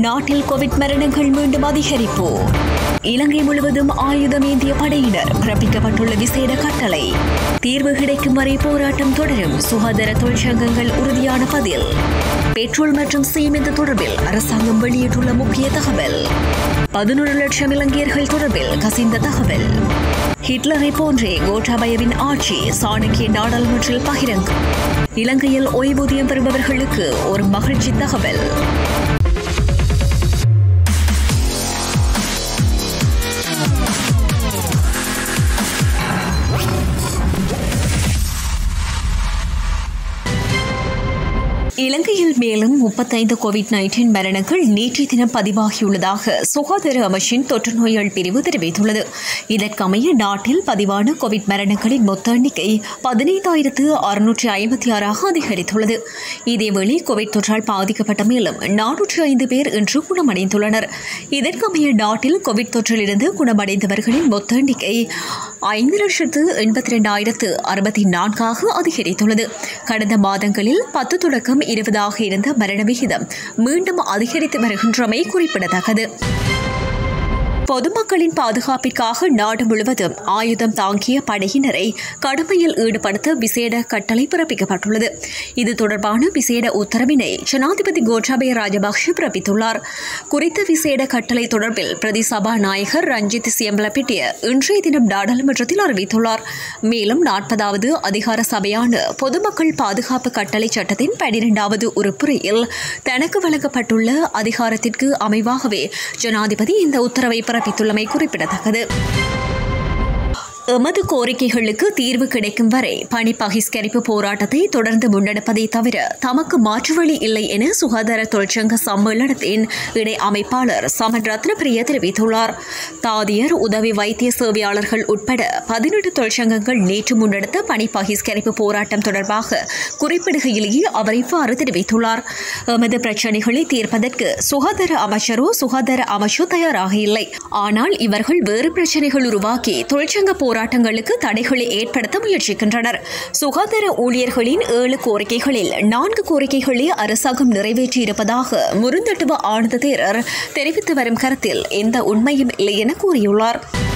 நாட்டில் கோவிட் மரணங்கள் மீண்டும் அதிகரிப்பு இலங்கை முழுவதும் ஆயுதம் ஏந்திய படையினர் பிறப்பிக்கப்பட்டுள்ள விசேட கட்டளை தீர்வு கிடைக்கும் வரை போராட்டம் தொடரும் சுகாதார தொழிற்சங்கங்கள் உறுதியான பதில் பெட்ரோல் மற்றும் சீமெந்து தொடர்பில் அரசாங்கம் வெளியிட்டுள்ள முக்கிய தகவல் பதினொரு லட்சம் இலங்கையர்கள் தொடர்பில் கசிந்த தகவல் ஹிட்லரை போன்றே கோட்டாபயவின் ஆட்சி சாணக்கிய நாடாளுமன்றில் பகிரங்கம் இலங்கையில் ஓய்வூதியம் பெறுபவர்களுக்கு ஒரு மகிழ்ச்சி தகவல் இலங்கையில் மேலும் முப்பத்தைந்து கோவிட் நைன்டீன் மரணங்கள் நேற்றைய தினம் பதிவாகியுள்ளதாக சுகாதார அமைச்சின் தொற்று நோய்கள் பிரிவு தெரிவித்துள்ளது இதற்கமைய நாட்டில் பதிவான கோவிட் மரணங்களின் மொத்த எண்ணிக்கை பதினைந்தாயிரத்து அறுநூற்றி ஐம்பத்தி ஆறாக அதிகரித்துள்ளது இதேவேளை கோவிட் தொற்றால் பாதிக்கப்பட்ட மேலும் நானூற்றி ஐந்து பேர் இன்று குணமடைந்துள்ளனர் இதற்கமைய நாட்டில் கோவிட் தொற்றிலிருந்து குணமடைந்தவர்களின் மொத்த எண்ணிக்கை ஐந்து லட்சத்து எண்பத்தி இரண்டாயிரத்து அறுபத்தி நான்காக அதிகரித்துள்ளது கடந்த மாதங்களில் பத்து தொடக்கம் இருபதாக இருந்த மரண விகிதம் மீண்டும் அதிகரித்து வருகின்றமை குறிப்பிடத்தக்கது பொதுமக்களின் பாதுகாப்பிற்காக நாடு முழுவதும் ஆயுதம் தாங்கிய படையினரை கடமையில் ஈடுபடுத்த விசேட கட்டளை பிறப்பிக்கப்பட்டுள்ளது இது தொடர்பான விசேட உத்தரவினை ஜனாதிபதி கோட்டாபய ராஜபக்ஷ பிறப்பித்துள்ளார் குறித்த விசேட கட்டளை தொடர்பில் பிரதி சபாநாயகர் ரஞ்சித் சியம்பலப்பிட்டிய இன்றைய தினம் நாடாளுமன்றத்தில் அறிவித்துள்ளார் மேலும் நாற்பதாவது அதிகார சபையான பொதுமக்கள் பாதுகாப்பு கட்டளை சட்டத்தின் பனிரெண்டாவது உறுப்புரையில் தனக்கு வழங்கப்பட்டுள்ள அதிகாரத்திற்கு அமைவாகவே ஜனாதிபதி இந்த உத்தரவை பிறப்பித்துள்ளமை குறிப்பிடத்தக்கது எமது கோரிக்கைகளுக்கு தீர்வு கிடைக்கும் வரை பணி பகிஷ்கரிப்பு போராட்டத்தை தொடர்ந்து முன்னெடுப்பதை தவிர தமக்கு மாற்று வழி இல்லை என சுகாதார தொழிற்சங்க சம்மேளனத்தின் இணை அமைப்பாளர் சமன் ரத்னபிரிய தெரிவித்துள்ளார் தாதியர் உதவி வைத்திய சேவையாளர்கள் உட்பட பதினெட்டு தொழிற்சங்கங்கள் நேற்று முன்னெடுத்த பணி பகிஷ்கரிப்பு போராட்டம் தொடர்பாக குறிப்பிடுகையிலேயே அவர் இவ்வாறு தெரிவித்துள்ளார் எமது பிரச்சினைகளை தீர்ப்பதற்கு சுகாதார அமைச்சரோ சுகாதார அமைச்சோ தயாராக இல்லை ஆனால் இவர்கள் வேறு பிரச்சினைகள் உருவாக்கி தொழிற்சங்க போராட்டங்களுக்கு தடைகளை ஏற்படுத்த முயற்சிக்கின்றனர் சுகாதார ஊழியர்களின் ஏழு கோரிக்கைகளில் நான்கு கோரிக்கைகளை அரசாங்கம் நிறைவேற்றியிருப்பதாக முருந்தட்டுவ ஆனந்த தேரர் தெரிவித்து வரும் கருத்தில் எந்த உண்மையும் இல்லை என கூறியுள்ளார்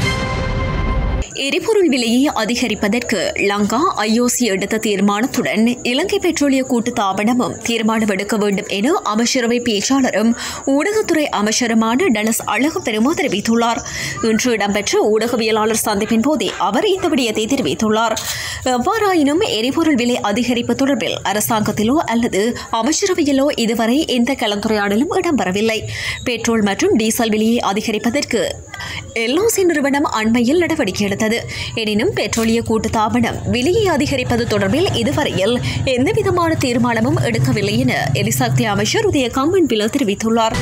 எரிபொருள் விலையை அதிகரிப்பதற்கு லங்கா ஐஓசி எடுத்த தீர்மானத்துடன் இலங்கை பெட்ரோலிய கூட்டு தாபனமும் தீர்மானம் எடுக்க வேண்டும் என அமைச்சரவை பேச்சாளரும் ஊடகத்துறை அமைச்சருமான டலஸ் அழகு பெருமா தெரிவித்துள்ளார் இன்று இடம்பெற்ற ஊடகவியலாளர் சந்திப்பின் போதே அவர் இந்த விடயத்தை தெரிவித்துள்ளார் எவ்வாறாயினும் எரிபொருள் விலை அதிகரிப்பு தொடர்பில் அரசாங்கத்திலோ அல்லது அமைச்சரவையிலோ இதுவரை எந்த கலந்துரையாடலும் இடம்பெறவில்லை பெட்ரோல் மற்றும் டீசல் விலையை அதிகரிப்பதற்கு எல்ஓசி நிறுவனம் அண்மையில் நடவடிக்கை எடுத்தது எனினும் பெட்ரோலிய கூட்டு தாபனம் விலையை அதிகரிப்பது தொடர்பில் இதுவரையில் எந்தவிதமான தீர்மானமும் எடுக்கவில்லை என எரிசக்தி அமைச்சர் உதய கம்மன் பில தெரிவித்துள்ளார்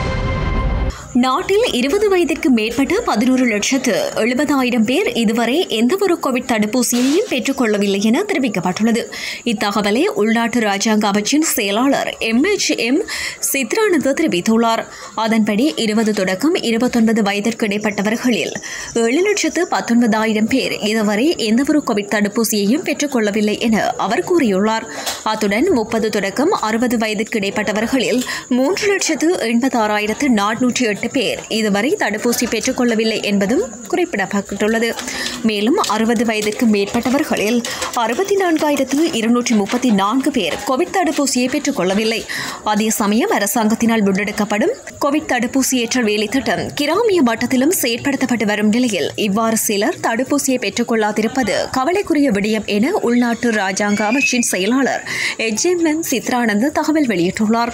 நாட்டில் இருபது வயதிற்கு மேற்பட்ட பதினோரு லட்சத்து எழுபதாயிரம் பேர் இதுவரை எந்தவொரு கோவிட் தடுப்பூசியையும் பெற்றுக்கொள்ளவில்லை என தெரிவிக்கப்பட்டுள்ளது இத்தகவலை உள்நாட்டு ராஜாங்க அமைச்சின் செயலாளர் எம் எச் எம் சித்ரானந்த தெரிவித்துள்ளார் அதன்படி இருபது தொடக்கம் இருபத்தொன்பது வயதிற்கு இடைப்பட்டவர்களில் ஏழு லட்சத்து பத்தொன்பதாயிரம் பேர் இதுவரை எந்தவொரு கோவிட் தடுப்பூசியையும் பெற்றுக்கொள்ளவில்லை என அவர் கூறியுள்ளார் அத்துடன் முப்பது தொடக்கம் அறுபது வயதிற்கு இடைப்பட்டவர்களில் மூன்று லட்சத்து எண்பத்தாறாயிரத்து நானூற்றி எட்டு பேர் இதுவரை தடுப்பூசி பெற்றுக்கொள்ளவில்லை என்பதும் குறிப்பிடப்பட்டுள்ளது மேலும் அறுபது வயதிற்கு மேற்பட்டவர்களில் அறுபத்தி நான்காயிரத்து இருநூற்றி முப்பத்தி நான்கு பேர் கோவிட் தடுப்பூசியை பெற்றுக்கொள்ளவில்லை அதே சமயம் அரசாங்கத்தினால் முன்னெடுக்கப்படும் கோவிட் தடுப்பூசி ஏற்றல் வேலை திட்டம் கிராமிய மட்டத்திலும் செயற்படுத்தப்பட்டு வரும் நிலையில் இவ்வாறு சிலர் தடுப்பூசியை பெற்றுக்கொள்ளாதிருப்பது கவலைக்குரிய விடயம் என உள்நாட்டு ராஜாங்க அமைச்சின் செயலாளர் எச் எம் சித்ரானந்த் தகவல் வெளியிட்டுள்ளார்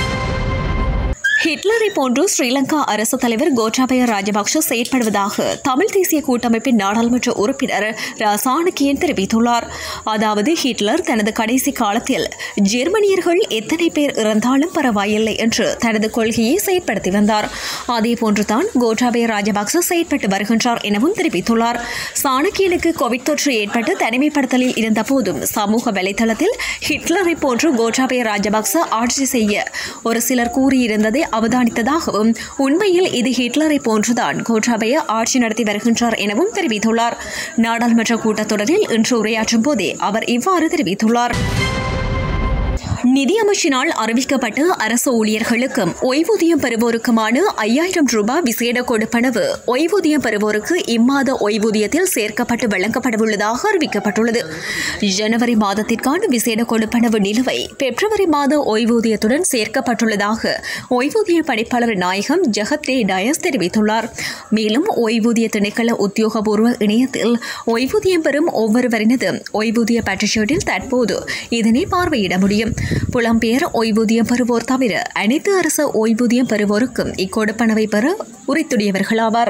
ஹிட்லரை போன்று ஸ்ரீலங்கா அரசு தலைவர் கோட்டாபய ராஜபக்ஷ செயற்படுவதாக தமிழ் தேசிய கூட்டமைப்பின் நாடாளுமன்ற உறுப்பினர் ரா சாணக்கியன் தெரிவித்துள்ளார் அதாவது ஹிட்லர் தனது கடைசி காலத்தில் ஜெர்மனியர்கள் எத்தனை பேர் இறந்தாலும் பரவாயில்லை என்று தனது கொள்கையை செயற்படுத்தி வந்தார் அதேபோன்றுதான் கோட்டாபய ராஜபக்ச செயற்பட்டு வருகின்றார் எனவும் தெரிவித்துள்ளார் சாணக்கியனுக்கு கோவிட் தொற்று ஏற்பட்டு தனிமைப்படுத்தலில் இருந்தபோதும் சமூக வலைதளத்தில் ஹிட்லரை போன்று கோட்டாபய ராஜபக்ச ஆட்சி செய்ய ஒரு சிலர் கூறியிருந்ததை அவதானித்ததாகவும் உண்மையில் இது ஹிட்லரை போன்றுதான் கோட்டாபய ஆட்சி நடத்தி வருகின்றார் எனவும் தெரிவித்துள்ளார் நாடாளுமன்ற கூட்டத்தொடரில் இன்று உரையாற்றும் போதே அவர் இவ்வாறு தெரிவித்துள்ளார் நிதியமைச்சினால் அறிவிக்கப்பட்ட அரசு ஊழியர்களுக்கும் ஓய்வூதியம் பெறுவோருக்குமான ஐயாயிரம் ரூபாய் விசேட கொடுப்பனவு ஓய்வூதியம் பெறுவோருக்கு இம்மாத ஓய்வூதியத்தில் சேர்க்கப்பட்டு வழங்கப்படவுள்ளதாக அறிவிக்கப்பட்டுள்ளது ஜனவரி மாதத்திற்கான விசேட கொடுப்பனவு நிலுவை பிப்ரவரி மாத ஓய்வூதியத்துடன் சேர்க்கப்பட்டுள்ளதாக ஓய்வூதிய பணிப்பாளர் நாயகம் ஜெகத் ரே டயஸ் தெரிவித்துள்ளார் மேலும் ஓய்வூதிய திணைக்கள உத்தியோகபூர்வ இணையத்தில் ஓய்வூதியம் பெறும் ஒவ்வொருவரினது ஓய்வூதிய பட்டிஷீட்டில் தற்போது இதனை பார்வையிட முடியும் புலம்பெயர் ஓய்வூதியம் பெறுவோர் தவிர அனைத்து அரசு ஓய்வூதியம் பெறுவோருக்கும் இக்கொடுப்பனவை பெற உரித்துடையவர்களாவார்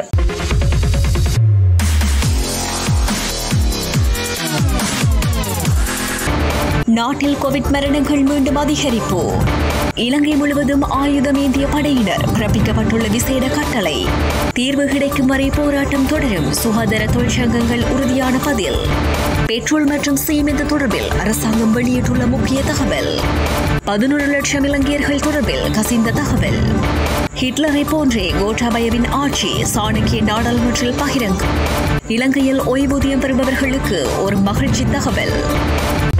நாட்டில் கோவிட் மரணங்கள் மீண்டும் அதிகரிப்பு இலங்கை முழுவதும் ஆயுதம் ஏந்திய படையினர் பிறப்பிக்கப்பட்டுள்ள விசேட கட்டளை தீர்வு கிடைக்கும் வரை போராட்டம் தொடரும் சுகாதார தொழிற்சங்கங்கள் உறுதியான பதில் பெட்ரோல் மற்றும் சீமெந்து தொடர்பில் அரசாங்கம் வெளியிட்டுள்ள முக்கிய தகவல் பதினொரு லட்சம் இலங்கையர்கள் தொடர்பில் கசிந்த தகவல் ஹிட்லரை போன்றே கோட்டாபயவின் ஆட்சி சாணக்கிய நாடாளுமன்றில் பகிரங்கம் இலங்கையில் ஓய்வூதியம் பெறுபவர்களுக்கு ஒரு மகிழ்ச்சி தகவல்